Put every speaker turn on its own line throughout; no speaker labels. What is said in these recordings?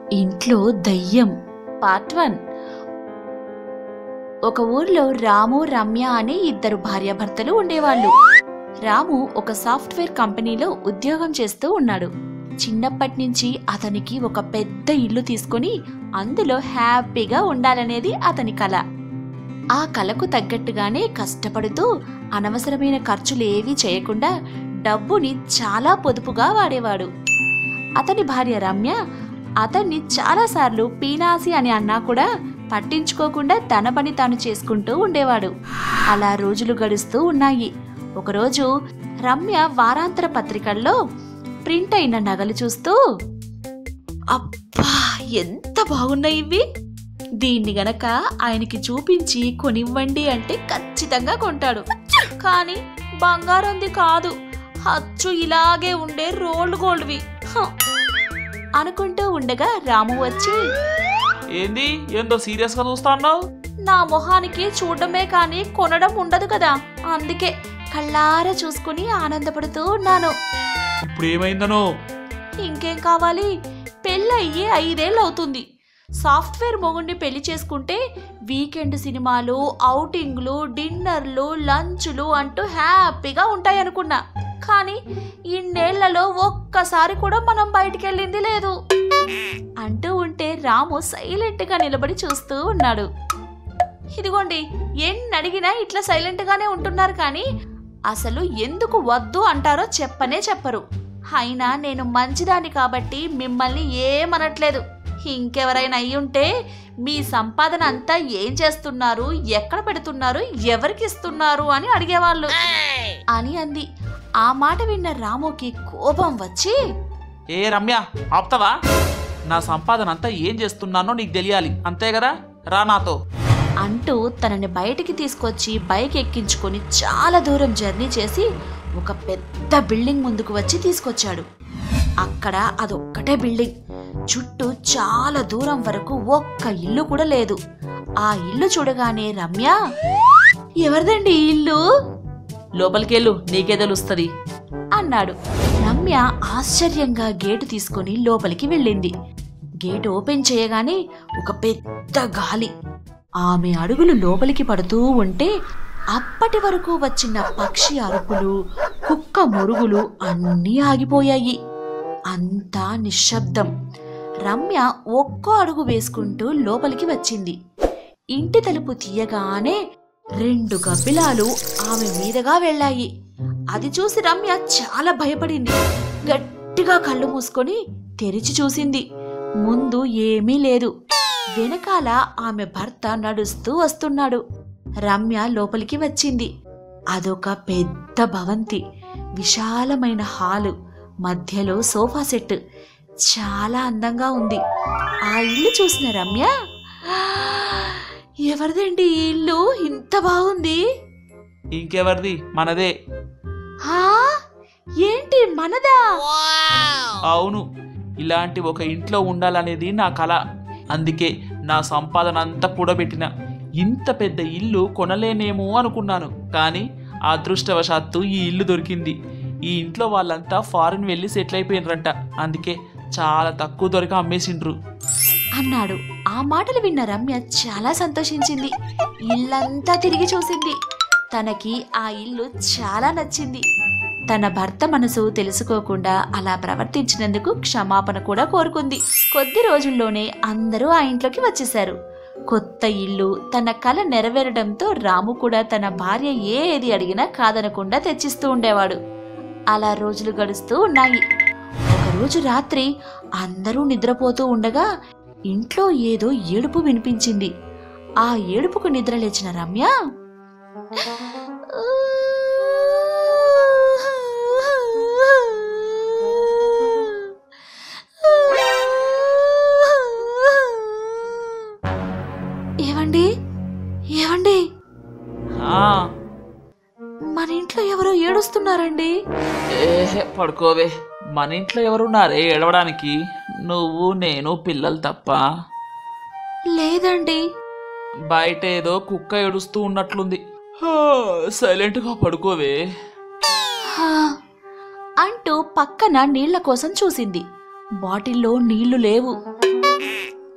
ఇంట్లో దయ్యం part one ఒక ఊర్లో రాము రమ్య అనే ఇద్దరు భార్యాభర్తలు ఉండేవాళ్ళు రాము ఒక సాఫ్ట్వేర్ కంపెనీలో ఉద్యోగం చేస్తూ ఉన్నాడు చిన్నప్పటి నుంచి అతనికి ఒక పెద్ద ఇల్లు తీసుకొని అందులో హ్యాపీగా ఉండాలనేది అతని కల ఆ కలకు తగ్గట్టుగానే కష్టపడుతూ అనవసరమైన ఖర్చులేవీ చేయకుండా డబ్బుని చాలా పొదుపుగా వాడేవాడు అతని భార్య రమ్య అతన్ని చాలాసార్లు పీనాసి అని అన్నా కూడా పట్టించుకోకుండా తన పని తాను చేసుకుంటూ ఉండేవాడు అలా రోజులు గడుస్తూ ఉన్నాయి ఒకరోజు రమ్య వారాంతర పత్రికల్లో ప్రింట్ అయిన నగలు చూస్తూ అబ్బా ఎంత బాగున్నాయి ఇవి దీన్ని గనక ఆయనకి చూపించి కొనివ్వండి అంటే ఖచ్చితంగా కొంటాడు కానీ బంగారంది కాదు అచ్చు ఇలాగే ఉండే రోల్డ్ గోల్డ్వి హ. అనుకుంటూ ఉండగా రాము వచ్చి
ఏంది ఏందో సీరియస్ గా చూస్తా అన్నావు
నా మొహానికి చూడడమే కానీ కొనడం ఉండదు కదా అందుకే కళ్ళారా చూసుకుని ఆనందపడుతూ ఉన్నాను
ఇప్పుడు ఏమైందనో
ఇంకేం కావాలి పెళ్ళయ్యి ఐదేళ్ళు అవుతుంది సాఫ్ట్వేర్ మొగుడిని పెళ్లి చేసుకుంటే వీకెండ్ సినిమాలు ఔటింగ్లు డిన్నర్లు లంచ్లు అంటూ హ్యాపీగా ఉంటాయనుకున్నా కానీ ఇన్నేళ్లలో ఒక్కసారి కూడా మనం బయటికి వెళ్ళింది లేదు అంటూ ఉంటే రాము సైలెంట్గా నిలబడి చూస్తూ ఉన్నాడు ఇదిగోండి ఎన్ని అడిగినా ఇట్లా సైలెంట్గానే ఉంటున్నారు కానీ అసలు ఎందుకు వద్దు అంటారో చెప్పనే చెప్పరు అయినా నేను మంచిదాన్ని కాబట్టి మిమ్మల్ని ఏమనట్లేదు ఇంకెవరైనా అయి ఉంటే మీ సంపాదన అంతా ఏం చేస్తున్నారు ఎక్కడ పెడుతున్నారు ఎవరికి ఇస్తున్నారు అని అడిగేవాళ్ళు అని అంది ఆ మాట విన్న రాముకి కోపం వచ్చి
ఏ రమ్య ఆపుతావా నా సంపాదన అంతా ఏం చేస్తున్నానో నీకు తెలియాలి అంతే కదా రా నాతో
అంటూ తనని బయటికి తీసుకొచ్చి బైక్ ఎక్కించుకొని చాలా దూరం జర్నీ చేసి ఒక పెద్ద బిల్డింగ్ ముందుకు వచ్చి తీసుకొచ్చాడు అక్కడ అదొక్కటే బిల్డింగ్ చుట్టూ చాలా దూరం వరకు ఒక్క ఇల్లు కూడా లేదు ఆ ఇల్లు చూడగానే రమ్య ఎవరిదండి ఈ ఇల్లు
లోపలికెళ్ళు నీకే తెలుస్తుంది
అన్నాడు రమ్య ఆశ్చర్యంగా గేటు తీసుకొని లోపలికి వెళ్ళింది గేట్ ఓపెన్ చేయగానే ఒక పెద్ద గాలి ఆమె అడుగులు లోపలికి పడుతూ ఉంటే అప్పటి వరకు వచ్చిన పక్షి అరుపులు కుక్క మురుగులు అన్నీ ఆగిపోయాయి అంతా నిశ్శబ్దం రమ్య ఒక్కో అడుగు వేసుకుంటూ లోపలికి వచ్చింది ఇంటి తలుపు తీయగానే రెండు గబ్బిలాలు ఆమె మీదగా వెళ్ళాయి అది చూసి రమ్య చాలా భయపడింది గట్టిగా కళ్ళు మూసుకొని తెరిచి చూసింది ముందు ఏమీ లేదు వెనకాల ఆమె భర్త నడుస్తూ వస్తున్నాడు రమ్య లోపలికి వచ్చింది అదొక పెద్ద భవంతి విశాలమైన హాలు మధ్యలో సోఫా సెట్ చాలా అందంగా ఉంది ఆ ఇల్లు చూసిన రమ్య ఎవరిదండి ఈ ఇల్లు ఇంత బాగుంది
ఇంకెవరిది మనదే
హా ఏంటి మనదా
అవును ఇలాంటి ఒక ఇంట్లో ఉండాలనేది నా కల అందుకే నా సంపాదన అంతా కూడబెట్టిన ఇంత పెద్ద ఇల్లు కొనలేనేమో అనుకున్నాను కానీ అదృష్టవశాత్తు ఈ ఇల్లు దొరికింది ఈ ఇంట్లో వాళ్ళంతా ఫారిన్ వెళ్ళి సెటిల్ అయిపోయినరంట అందుకే చాలా తక్కువ దొరికి అమ్మేసిండ్రు
అన్నాడు ఆ మాటలు విన్న రమ్య చాలా సంతోషించింది ఇల్లంతా తిరిగి చూసింది తనకి ఆ ఇల్లు చాలా నచ్చింది తన భర్త మనసు తెలుసుకోకుండా అలా ప్రవర్తించినందుకు క్షమాపణ కూడా కోరుకుంది కొద్ది రోజుల్లోనే అందరూ ఆ ఇంట్లోకి వచ్చేశారు కొత్త ఇల్లు తన కల నెరవేరడంతో రాము కూడా తన భార్య ఏది అడిగినా కాదనకుండా తెచ్చిస్తూ ఉండేవాడు అలా రోజులు గడుస్తూ ఉన్నాయి ఒకరోజు రాత్రి అందరూ నిద్రపోతూ ఉండగా ఇంట్లో ఏదో ఏడుపు వినిపించింది ఆ ఏడుపుకు నిద్ర లేచిన రమ్య ఏవండి ఏవండి
ఆ,
మన ఇంట్లో ఎవరో ఏడుస్తున్నారండి
ఏహే పడుకోవే మన ఇంట్లో ఎవరున్నారే ఏడవడానికి నువ్వు నేను పిల్లలు తప్ప
లేదండి
బయట ఏదో కుక్క ఏడుస్తూ ఉన్నట్లుంది హా, సైలెంట్గా పడుకోవే
హా, అంటూ పక్కన నీళ్ల కోసం చూసింది బాటిల్లో నీళ్లు లేవు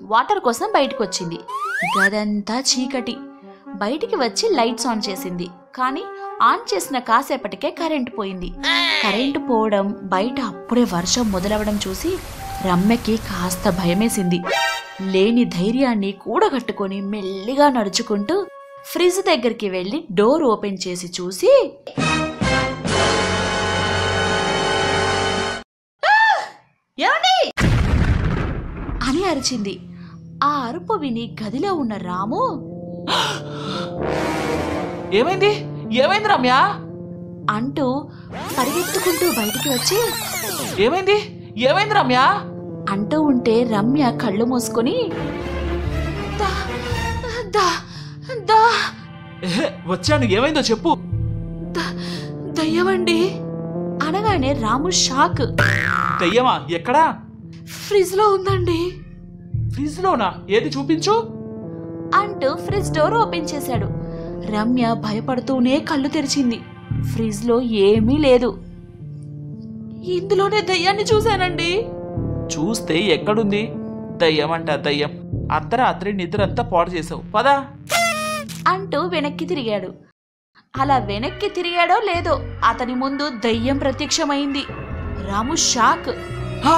వాటర్ కోసం బయటకు వచ్చింది గదంతా చీకటి బయటికి వచ్చి లైట్స్ ఆన్ చేసింది కానీ ఆన్ చేసిన కాసేపటికే కరెంటు పోయింది కరెంటు పోవడం బయట అప్పుడే వర్షం మొదలవడం చూసి రమ్యకి కాస్త భయమేసింది లేని ధైర్యాన్ని కూడగట్టుకొని మెల్లిగా నడుచుకుంటూ ఫ్రిడ్జ్ దగ్గరికి వెళ్ళి డోర్ ఓపెన్ చేసి చూసి ఏమండి అని అరిచింది ఆ అరుపు విని గదిలో ఉన్న రాము
ఏమైంది ఏమైంది రమ్య
అంటూ పరిగెత్తుకుంటూ బయటికి వచ్చి
ఏమైంది ఏమైంది రమ్య
అంటూ ఉంటే రమ్య కళ్ళు మూసుకొని "దా, దా, దా,
ఎహె, వచ్చాను ఏమైందో చెప్పు
ద- దయ్యమండి అనగానే రాము షాక్
దయ్యమా ఎక్కడా
ఫ్రిడ్జ్ లో ఉందండి
ఫ్రిడ్జ్ లోనా ఏది చూపించు
అంటూ ఫ్రిడ్జ్ డోర్ ఓపెన్ చేశాడు రమ్య భయపడుతూనే కళ్ళు తెరిచింది ఫ్రిడ్జ్ లో ఏమీ లేదు ఇందులోనే దయ్యాన్ని చూశానండి
చూస్తే ఎక్కడుంది దయ్యం అంట దయ్యం అర్ధరాత్రి నిద్రంతా పాడు చేసావు పదా
అంటూ వెనక్కి తిరిగాడు అలా వెనక్కి తిరిగాడో లేదో అతని ముందు దయ్యం ప్రత్యక్షమైంది రాము షాక్
హా!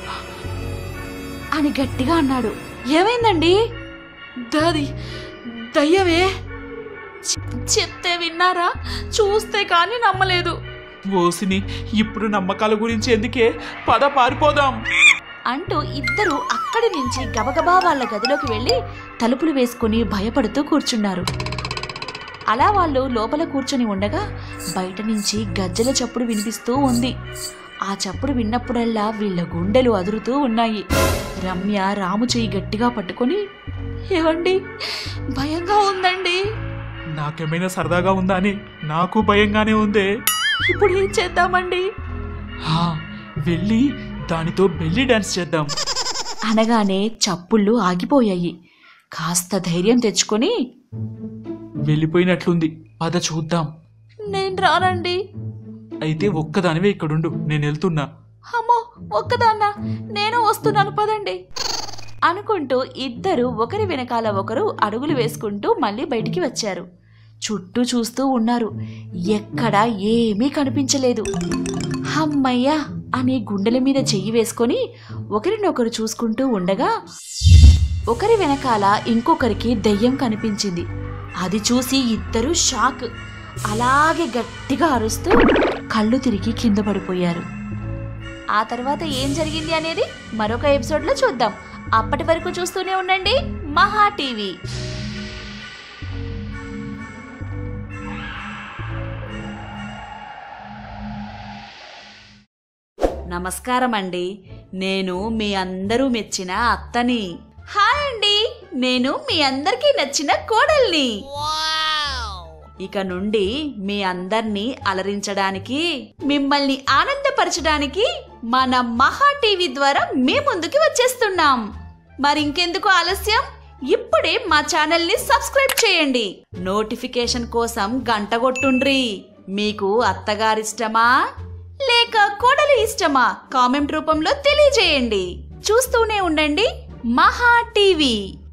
అని గట్టిగా అన్నాడు ఏమైందండి దాది దయ్యమే చె- చెప్తే విన్నారా చూస్తే కానీ నమ్మలేదు
ఓసిని ఇప్పుడు నమ్మకాల గురించి ఎందుకే పద పారిపోదాం
అంటూ ఇద్దరు అక్కడి నుంచి గబగబా వాళ్ళ గదిలోకి వెళ్ళి తలుపులు వేసుకుని భయపడుతూ కూర్చున్నారు అలా వాళ్ళు లోపల కూర్చొని ఉండగా బయట నుంచి గజ్జల చప్పుడు వినిపిస్తూ ఉంది ఆ చప్పుడు విన్నప్పుడల్లా వీళ్ళ గుండెలు అదురుతూ ఉన్నాయి రమ్య రాము చెయ్యి గట్టిగా పట్టుకొని ఏవండి భయంగా ఉందండి
నాకేమైనా సరదాగా ఉందా అని నాకు భయంగానే ఉందే
ఇప్పుడు ఏం చేద్దామండి
హా, వెళ్ళి దానితో బెల్లి డాన్స్ చేద్దాం
అనగానే చప్పుళ్ళు ఆగిపోయాయి కాస్త ధైర్యం తెచ్చుకొని
వెళ్ళిపోయినట్లుంది పద చూద్దాం
నేను రానండి
అయితే ఒక్కదానివే ఇక్కడుండు నేను వెళ్తున్నా
అమ్మో ఒక్కదాన్న నేను వస్తున్నాను పదండి అనుకుంటూ ఇద్దరు ఒకరి వెనకాల ఒకరు అడుగులు వేసుకుంటూ మళ్ళీ బయటికి వచ్చారు చుట్టూ చూస్తూ ఉన్నారు ఎక్కడా ఏమీ కనిపించలేదు హమ్మయ్యా అని గుండెల మీద చెయ్యి వేసుకొని ఒకరినొకరు చూసుకుంటూ ఉండగా ఒకరి వెనకాల ఇంకొకరికి దెయ్యం కనిపించింది అది చూసి ఇద్దరు షాక్ అలాగే గట్టిగా అరుస్తూ కళ్ళు తిరిగి కింద పడిపోయారు ఆ తర్వాత ఏం జరిగింది అనేది మరొక ఎపిసోడ్లో చూద్దాం అప్పటి వరకు చూస్తూనే ఉండండి మహా టీవీ నమస్కారం అండి నేను మీ అందరూ మెచ్చిన అత్తని హాయ్ అండి నేను మీ అందరికీ నచ్చిన కోడల్ని ఇక నుండి మీ అందర్నీ అలరించడానికి మిమ్మల్ని ఆనందపరచడానికి మన మహా టీవీ ద్వారా మీ ముందుకి వచ్చేస్తున్నాం మరింకెందుకు ఆలస్యం ఇప్పుడే మా ఛానల్ని సబ్స్క్రైబ్ చేయండి నోటిఫికేషన్ కోసం గంట కొట్టుండ్రి మీకు అత్తగారిష్టమా లేక కోడలు ఇష్టమా కామెంట్ రూపంలో తెలియజేయండి చూస్తూనే ఉండండి మహా టీవీ